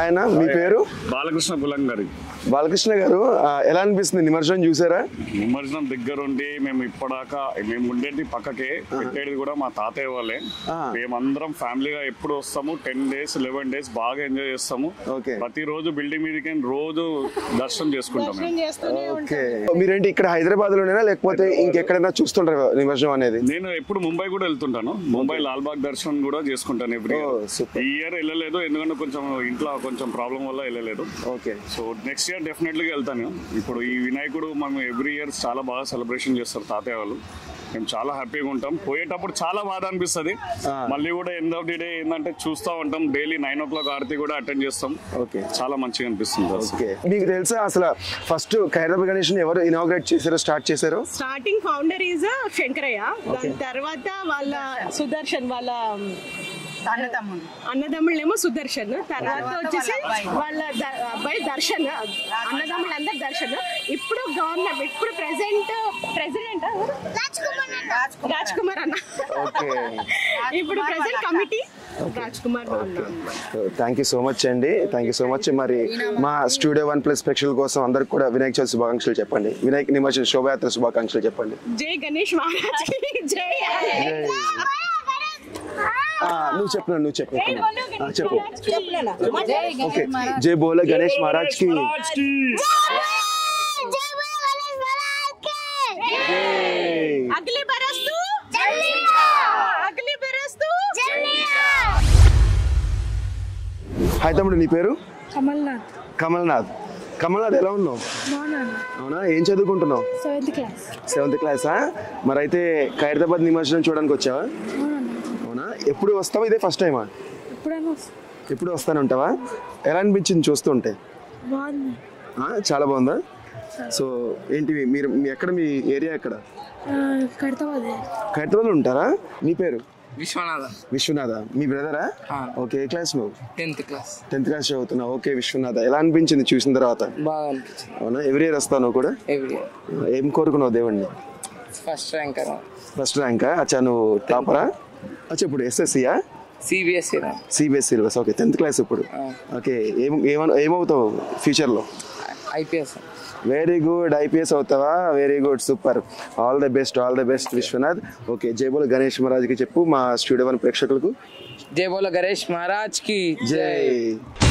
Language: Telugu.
ఆయన మీ పేరు బాలకృష్ణ పులం గారి బాలకృష్ణ గారు ఆ, ఎలా అనిపిస్తుంది నిమజ్జనం చూసారా నిమజ్జనం దగ్గర ఉండి మేము ఇప్పటిదాకా మేము ఉండేది పక్కకే పెట్టేది కూడా మా తాతయ్య వాళ్ళే ఆ. మేమందరం ఫ్యామిలీగా ఎప్పుడు వస్తాము టెన్ డేస్ లెవెన్ డేస్ బాగా ఎంజాయ్ చేస్తాము ఓకే. ప్రతి రోజు బిల్డింగ్ మీదకి రోజు దర్శనం చేసుకుంటాం మేము. ఓకే మీరేంటి ఇక్కడ హైదరాబాద్ లోనేనా లేకపోతే ఇంకెక్కడైనా చూస్తుంటారు నిమజ్జనం అనేది నేను ఎప్పుడు ముంబై కూడా వెళ్తుంటాను ముంబై లాల్బాగ్ దర్శనం కూడా చేసుకుంటాను ఎవ్రీ ఓ, super. ఈ ఇయర్ వెళ్ళలేదు ఎందుకంటే కొంచెం ఇంట్లో కొంచెం ప్రాబ్లం వల్ల వెళ్ళలేదు ఓకే సో నెక్స్ట్ ఇయర్ డెఫినెట్లీగా వెళ్తాను ఇప్పుడు ఈ వినాయకుడు మనం ఎవ్రీ ఇయర్ చాలా బాగా సెలబ్రేషన్ చేస్తారు తాతయ్య వాళ్ళు మేము చాలా హ్యాపీగా ఉంటాం పోయేటప్పుడు చాలా బాధ అనిపిస్తుంది మళ్ళీ కూడా ఎండ్ ఆఫ్ ది డే ఏంటంటే చూస్తూ ఉంటాం డైలీ నైన్ ఓ క్లాక్ ఆరతి కూడా అటెండ్ చేస్తాం ఓకే చాలా మంచిగా అనిపిస్తుంది అసలు. ఓకే మీకు తెలుసా అసలు ఫస్ట్ ఖైరబాద్ గణేష్ ఎవరు ఇనాగ్రేట్ చేశారో స్టార్ట్ చేశారో స్టార్టింగ్ ఫౌండర్ ఈజ్ శంకరయ్య దాని తర్వాత వాళ్ళ సుదర్శన్ వాళ్ళ అన్నదమ్ముళ్ళేమో సుదర్శన్ తర్వాత వచ్చేసి వాళ్ళ ద- అబ్బాయి దర్శన్ అన్నదమ్ముళ్ళందరూ దర్శన్ ఇప్పుడు గవర్నమెంట్ ఇప్పుడు ప్రెసెంట్ ప్రెసిడెంట్ రాజ్ కుమార్ అన్న ఓకే ఇప్పుడు ప్రెసెంట్ కమిటీ రాజ్ కుమార్ అన్న థ్యాంక్ యూ సో మచ్ అండి థ్యాంక్ యూ సో మచ్ మరి మా స్టూడియో వన్ ప్లస్ ప్రేక్షకుల కోసం అందరికి కూడా వినాయక చవితి శుభాకాంక్షలు చెప్పండి వినాయక నిమజ్జన శోభయాత్ర శుభాకాంక్షలు చెప్పండి జై గణేష్ మహారాజ్ కి జై ఆ, నువ్వు చెప్పు నువ్వు చెప్పు ఆ, చెప్పు ఓకే జై బోల గణేష్ మహారాజ్ కి జై. అగ్లి బరస్తు అగ్లి బరస్తు హాయ్ తమ్ముడు నీ పేరు కమల్నాథ్ కమల్నాథ్ కమల్నాథ్ ఎలా ఉన్నావు బాగున్నాను అవునా ఏం చదువుకుంటున్నావు సెవెంత్ క్లాస్ సెవెంత్ క్లాసా మరి అయితే ఖైరతాబాద్ నిమజ్జనం చూడడానికి వచ్చావా అవునా ఎప్పుడు వస్తావా ఇదే ఫస్ట్ టైమా ఎప్పుడైనా వస్తా. ఎప్పుడు వస్తాను ఉంటావా ఎలా అనిపించింది చూస్తుంటే బాగుంది ఆ, చాలా బాగుందా సో ఏంటి మీరు మీ ఎక్కడ మీ ఏరియా ఎక్కడ ఆ, కడతావాదే ఖైరతాబాద్లో ఉంటారా నీ పేరు విశ్వనాథ విశ్వనాథ మీ బ్రదరా ఆ. ఓకే ఏ క్లాస్ నువ్వు టెన్త్ క్లాస్ టెన్త్ క్లాస్ చదువుతున్నావు ఓకే విశ్వనాథ ఎలా అనిపించింది చూసిన తర్వాత బాగా అనిపించింది అవునా ఎవ్రీ ఇయర్ వస్తావు నువ్వు కూడా ఎవ్రీ ఏం కోరుకున్నావు దేవుణ్ణి ఫస్ట్ ర్యాంక్ ఫస్ట్ ర్యాంకా అచ్చా నువ్వు టాపరా అచ్చా ఇప్పుడు ఎస్ఎస్సియా CBSE CBS syllabus okay tenth class ఇప్పుడు ఓకే ఏం ఏమన్ ఏమవుతావు ఫ్యూచర్లో ఐపీఎస్ వెరీ గుడ్ ఐపీఎస్ అవుతావా very good super all the best all the best Vishwanath okay జయబోల గణేష్ మహారాజ్కి చెప్పు మా స్టూడియో వన్ ప్రేక్షకులకు జై బోలో గణేష్ మహారాజ్ కి జై